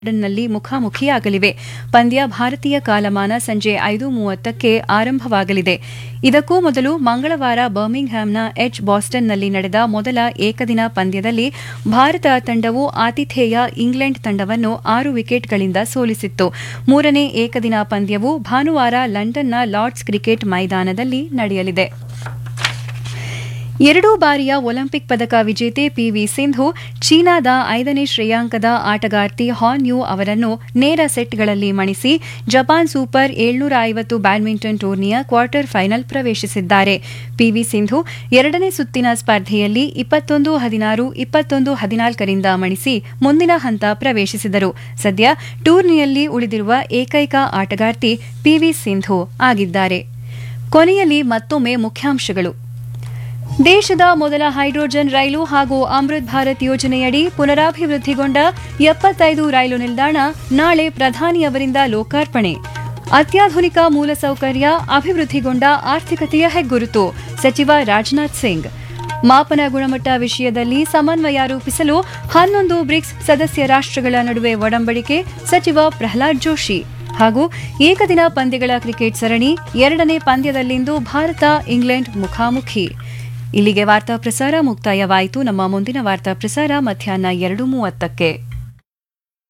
ನಲ್ಲಿ ಮುಖಾಮುಖಿಯಾಗಲಿವೆ ಪಂದ್ಯ ಭಾರತೀಯ ಕಾಲಮಾನ ಸಂಜೆ ಐದು ಮೂವತ್ತಕ್ಕೆ ಆರಂಭವಾಗಲಿದೆ ಇದಕ್ಕೂ ಮೊದಲು ಮಂಗಳವಾರ ಬರ್ಮಿಂಗ್ಹ್ಯಾಮ್ನ ಎಚ್ ಬಾಸ್ಟನ್ನಲ್ಲಿ ನಡೆದ ಮೊದಲ ಏಕದಿನ ಪಂದ್ಯದಲ್ಲಿ ಭಾರತ ತಂಡವು ಆತಿಥೇಯ ಇಂಗ್ಲೆಂಡ್ ತಂಡವನ್ನು ಆರು ವಿಕೆಟ್ಗಳಿಂದ ಸೋಲಿಸಿತ್ತು ಮೂರನೇ ಏಕದಿನ ಪಂದ್ಯವು ಭಾನುವಾರ ಲಂಡನ್ನ ಲಾರ್ಡ್ಸ್ ಕ್ರಿಕೆಟ್ ಮೈದಾನದಲ್ಲಿ ನಡೆಯಲಿದೆ ಎರಡೂ ಬಾರಿಯ ಒಲಿಂಪಿಕ್ ಪದಕ ವಿಜೇತೆ ಪಿವಿ ಸಿಂಧು ಚೀನಾದ ಐದನೇ ಶ್ರೇಯಾಂಕದ ಆಟಗಾರ್ತಿ ಹಾನ್ ಯು ಅವರನ್ನು ನೇರ ಸೆಟ್ಗಳಲ್ಲಿ ಮಣಿಸಿ ಜಪಾನ್ ಸೂಪರ್ ಏಳ್ನೂರ ಐವತ್ತು ಬ್ಯಾಡ್ಮಿಂಟನ್ ಟೂರ್ನಿಯ ಕ್ವಾರ್ಟರ್ ಫೈನಲ್ ಪ್ರವೇಶಿಸಿದ್ದಾರೆ ಪಿವಿ ಸಿಂಧು ಎರಡನೇ ಸುತ್ತಿನ ಸ್ಪರ್ಧೆಯಲ್ಲಿ ಇಪ್ಪತ್ತೊಂದು ಹದಿನಾರು ಇಪ್ಪತ್ತೊಂದು ಹದಿನಾಲ್ಕರಿಂದ ಮಣಿಸಿ ಮುಂದಿನ ಹಂತ ಪ್ರವೇಶಿಸಿದರು ಸದ್ಯ ಟೂರ್ನಿಯಲ್ಲಿ ಉಳಿದಿರುವ ಏಕೈಕ ಆಟಗಾರ್ತಿ ಪಿವಿ ಸಿಂಧು ಆಗಿದ್ದಾರೆ ಕೊನೆಯಲ್ಲಿ ಮತ್ತೊಮ್ಮೆ ಮುಖ್ಯಾಂಶಗಳು ದೇಶದ ಮೊದಲ ಹೈಡ್ರೋಜನ್ ರೈಲು ಹಾಗೂ ಅಮೃತ್ ಭಾರತ್ ಯೋಜನೆಯಡಿ ಪುನರಾಭಿವೃದ್ಧಿಗೊಂಡ ಎಪ್ಪತ್ತೈದು ರೈಲು ನಿಲ್ದಾಣ ನಾಳೆ ಪ್ರಧಾನಿಯವರಿಂದ ಲೋಕಾರ್ಪಣೆ ಅತ್ಯಾಧುನಿಕ ಮೂಲಸೌಕರ್ಯ ಅಭಿವೃದ್ಧಿಗೊಂಡ ಆರ್ಥಿಕತೆಯ ಹೆಗ್ಗುರುತು ಸಚಿವ ರಾಜನಾಥ್ ಸಿಂಗ್ ಮಾಪನ ಗುಣಮಟ್ಟ ವಿಷಯದಲ್ಲಿ ಸಮನ್ವಯ ರೂಪಿಸಲು ಹನ್ನೊಂದು ಬ್ರಿಕ್ಸ್ ಸದಸ್ಯ ರಾಷ್ಟ್ರಗಳ ನಡುವೆ ಒಡಂಬಡಿಕೆ ಸಚಿವ ಪ್ರಹ್ಲಾದ್ ಜೋಶಿ ಹಾಗೂ ಏಕದಿನ ಪಂದ್ಯಗಳ ಕ್ರಿಕೆಟ್ ಸರಣಿ ಎರಡನೇ ಪಂದ್ಯದಲ್ಲಿಂದು ಭಾರತ ಇಂಗ್ಲೆಂಡ್ ಮುಖಾಮುಖಿ ಇಲ್ಲಿಗೆ ವಾರ್ತಾ ಪ್ರಸಾರ ಮುಕ್ತಾಯವಾಯಿತು ನಮ್ಮ ಮುಂದಿನ ವಾರ್ತಾ ಪ್ರಸಾರ ಮಧ್ಯಾಹ್ನ ಎರಡು ಮೂವತ್ತಕ್ಕೆ